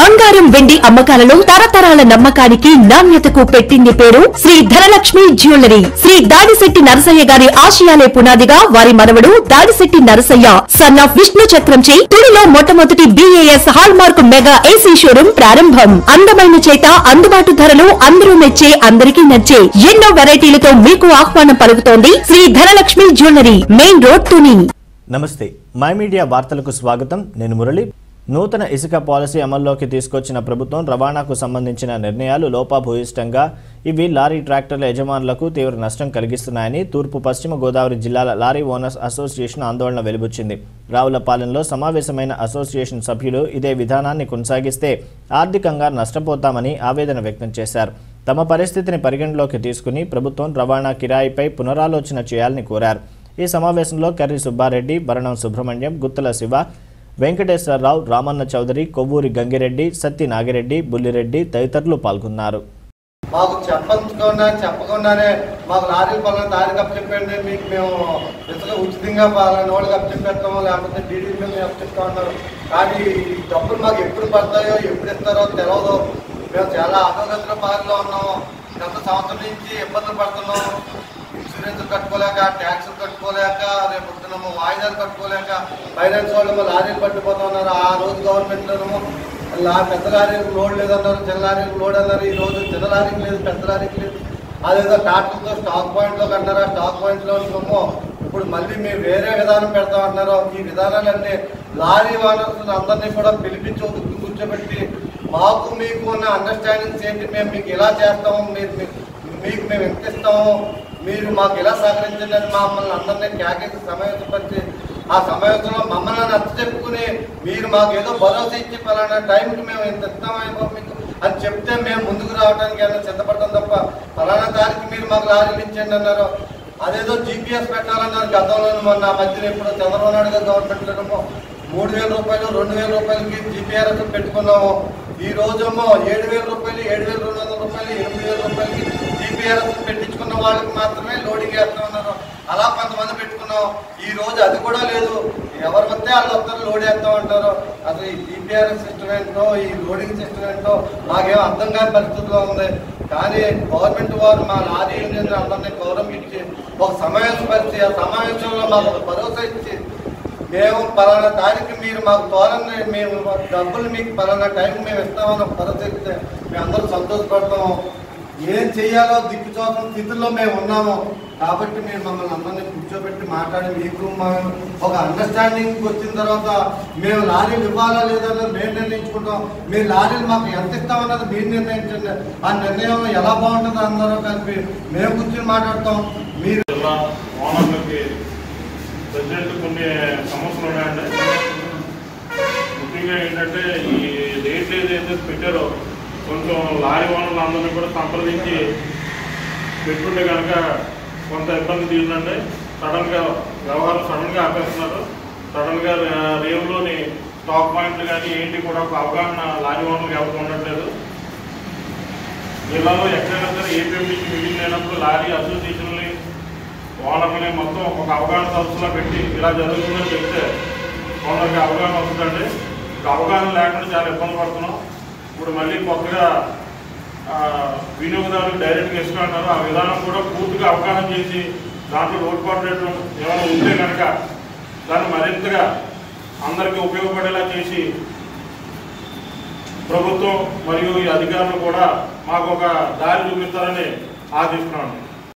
బంగారం వెండి అమ్మకాలలో తరతరాల నమ్మకానికి నాణ్యతకు పెట్టింది పేరు శ్రీ ధనలక్ష్మి జ్యువెలరీ శ్రీ దాడిశెట్టి నరసయ్య గారి ఆశయాలే పునాదిగా వారి మనవడు దాడిశెట్టి నరసయ్య సన్ ఆఫ్ విష్ణు చక్రంచే తుడిలో మొట్టమొదటి BAS hallmark mega AC showroom ప్రారంభం అందమైన చేత అందుబాటు ధరలు అందరూ మెచ్చే అందరికీ నచ్చే ఎన్నో వెరైటీలతో మీకు ఆహ్వానం పలుకుతోంది Shri Dhanalakshmi jewellery main road Tuni Namaste my media వార్తలకు స్వాగతం నేను మురళి నూతన ఇసుక పాలసీ అమల్లోకి తీసుకొచ్చిన ప్రభుత్వం రవాణాకు సంబంధించిన నిర్ణయాలు లోపాభూయిష్టంగా ఇవి లారీ ట్రాక్టర్ల యజమానులకు తీవ్ర నష్టం కలిగిస్తున్నాయని తూర్పు పశ్చిమ గోదావరి జిల్లాల లారీ ఓనర్స్ అసోసియేషన్ ఆందోళన వెలుబుచ్చింది రావులపాలెంలో సమావేశమైన అసోసియేషన్ సభ్యులు ఇదే విధానాన్ని కొనసాగిస్తే ఆర్థికంగా నష్టపోతామని ఆవేదన వ్యక్తం చేశారు తమ పరిస్థితిని పరిగణలోకి తీసుకుని ప్రభుత్వం రవాణా కిరాయిపై పునరాలోచన చేయాలని కోరారు ఈ సమావేశంలో కర్రి సుబ్బారెడ్డి భరణం సుబ్రహ్మణ్యం గుత్తల శివ వెంకటేశ్వరరావు రామన్న చౌదరి కొవ్వూరి గంగిరెడ్డి సత్తి నాగిరెడ్డి బుల్లిరెడ్డి తదితరులు పాల్గొన్నారు మాకు చెప్పకుండా చెప్పకుండానే మాకు లారీ పనులు దారి చెప్పండి మీకు మేము ఇసుక ఉచితంగా పాలని వాళ్ళకి అప్పచెప్పేస్తాము లేకపోతే డీడీ మేము అప్పచెప్తా ఉన్నారు కానీ ఈ డబ్బులు మాకు ఎప్పుడు పడతాయో ఎప్పుడు ఇస్తారో తెలియదు మేము చాలా అధోగతిలో బాధలో ఉన్నాము గత సంవత్సరం నుంచి ఇబ్బందులు పడుతున్నాం ఇన్సూరెన్స్ కట్టుకోలేక ట్యాక్సులు కట్టుకోలేక రేపు పొద్దునము వాయిదాలు కట్టుకోలేక ఫైనాన్స్ వాళ్ళు లారీలు పట్టిపోతా ఉన్నారు ఆ రోజు గవర్నమెంట్లోనేమో లా పెద్ద లారీలకు లోడ్ లేదన్నారు చిన్న లారీలకు లోడ్ అన్నారు ఈ రోజు చిన్న లారీకి లేదు పెద్ద లారీకి లేదు అదేదో టాటర్తో స్టాక్ పాయింట్లో కన్నారా స్టాక్ పాయింట్లో సొమ్ము ఇప్పుడు మళ్ళీ మేము వేరే విధానం పెడతాం అంటున్నారు ఈ విధానాలన్నీ లారీ ఓనర్స్ అందరినీ కూడా పిలిపించి ఒక దిక్కు కూర్చోబెట్టి మాకు మీకు ఉన్న అండర్స్టాండింగ్స్ ఏంటి మేము మీకు ఇలా చేస్తాము మీరు మీ- మీకు మేము ఎంత ఇస్తాము మీరు మాకు ఎలా సహకరించండి అని మమ్మల్ని అందరినీ కేకేసి సమావేశపరిచి ఆ సమావేశంలో మమ్మల్ని నచ్చ చెప్పుకుని మీరు మాకు ఏదో భరోసా ఇచ్చి పలానా టైంకి మేము ఇంత ఇస్తామైపో మీకు అని చెప్తే మేము ముందుకు రావడానికి ఏమైనా సిద్ధపడతాం తప్ప పలానా తారీఖు మీరు మాకు లారీలు ఇచ్చండి అన్నారు అదేదో జీపీఎస్ పెట్టాలన్నారు గతంలో మొన్న ఆ మధ్యన ఎప్పుడు చంద్రబాబు నాయుడు గారు గవర్నమెంట్లోనేమో మూడు వేల రూపాయలు రెండు వేల రూపాయలకి జీపీఆర్ఎస్ పెట్టుకున్నాము ఈ రోజేమో ఏడు వేల రూపాయలు ఏడు వేల రెండు వందల రూపాయలు ఎనిమిది వేల రూపాయలకి జీపీఆర్ఎస్ పెట్టించుకున్న వాళ్ళకి మాత్రమే లోడింగ్ వేస్తా ఉన్నారు అలా కొంతమంది పెట్టుకున్నాం ఈ రోజు అది కూడా లేదు ఎవరు వస్తే వాళ్ళు వస్తారు లోడ్ వేస్తాం అంటారు అసలు ఈ జీపీఆర్ఎస్ సిస్టమ్ ఏంటో ఈ లోడింగ్ సిస్టమ్ ఏంటో మాకేం అర్థం కాని పరిస్థితిలో ఉంది కానీ గవర్నమెంట్ వారు మా లారీ యూనియన్ అందరినీ గౌరవం ఇచ్చి ఒక సమావేశపరిచి ఆ సమావేశంలో మాకు ఒక భరోసా ఇచ్చి మేము పలానా తారీఖు మీరు మాకు తోలని మేము డబ్బులు మీకు పలానా టైం మేము ఇస్తామని ఒక భరోసా ఇస్తే మేము అందరూ సంతోషపడతాము ఏం చేయాలో దిక్కు చూసిన స్థితిలో మేము ఉన్నాము కాబట్టి మీరు మమ్మల్ని అందరినీ కూర్చోబెట్టి మాట్లాడి మీకు మేము ఒక అండర్స్టాండింగ్ వచ్చిన తర్వాత మేము లారీలు ఇవ్వాలా లేదా అన్నది మేము నిర్ణయించుకుంటాం మీరు లారీలు మాకు ఎంత ఇస్తామన్నది మీరు నిర్ణయించండి ఆ నిర్ణయం ఎలా బాగుంటుందో అందరూ కలిపి మేము కూర్చొని మాట్లాడతాం మీరు జిల్లా ఓనర్లకి ప్రెసిడెంట్ కొన్ని సమస్యలు ఉన్నాయండి ముఖ్యంగా ఏంటంటే ఈ రేట్లు ఏదైతే పెట్టారో కొంచెం లారీ ఓనర్లు అందరినీ కూడా సంప్రదించి పెట్టుంటే కనుక కొంత ఇబ్బంది తీరుందండి సడన్గా వ్యవహారం సడన్గా ఆపేస్తున్నారు సడన్గా రే- రేవులోని స్టాక్ పాయింట్లు కానీ ఏంటి కూడా ఒక అవగాహన లారీ ఓనర్లకు ఎవరికి ఉండట్లేదు జిల్లాలో ఎక్కడైనా సరే ఏపీఎండీకి మీటింగ్ అయినప్పుడు లారీ అసోసియేషన్ని ఓనర్ని మొత్తం ఒక అవగాహన సంస్థలో పెట్టి ఇలా జరుగుతుందని చెప్తే కొందరికి అవగాహన వస్తుందండి ఇంకా అవగాహన లేకుండా చాలా ఇబ్బంది పడుతున్నాం ఇప్పుడు మళ్ళీ కొత్తగా ఆ, వినియోగదారులకు డైరెక్ట్గా ఇష్టం అంటారు ఆ విధానం కూడా పూర్తిగా అవగాహన చేసి దాంట్లో లోటుపాటు రేట్లు ఏమైనా ఉంటే కనుక దాన్ని మరింతగా అందరికీ ఉపయోగపడేలా చేసి ప్రభుత్వం మరియు ఈ అధికారులు కూడా మాకు ఒక దారి చూపిస్తారని ఆశిస్తున్నాను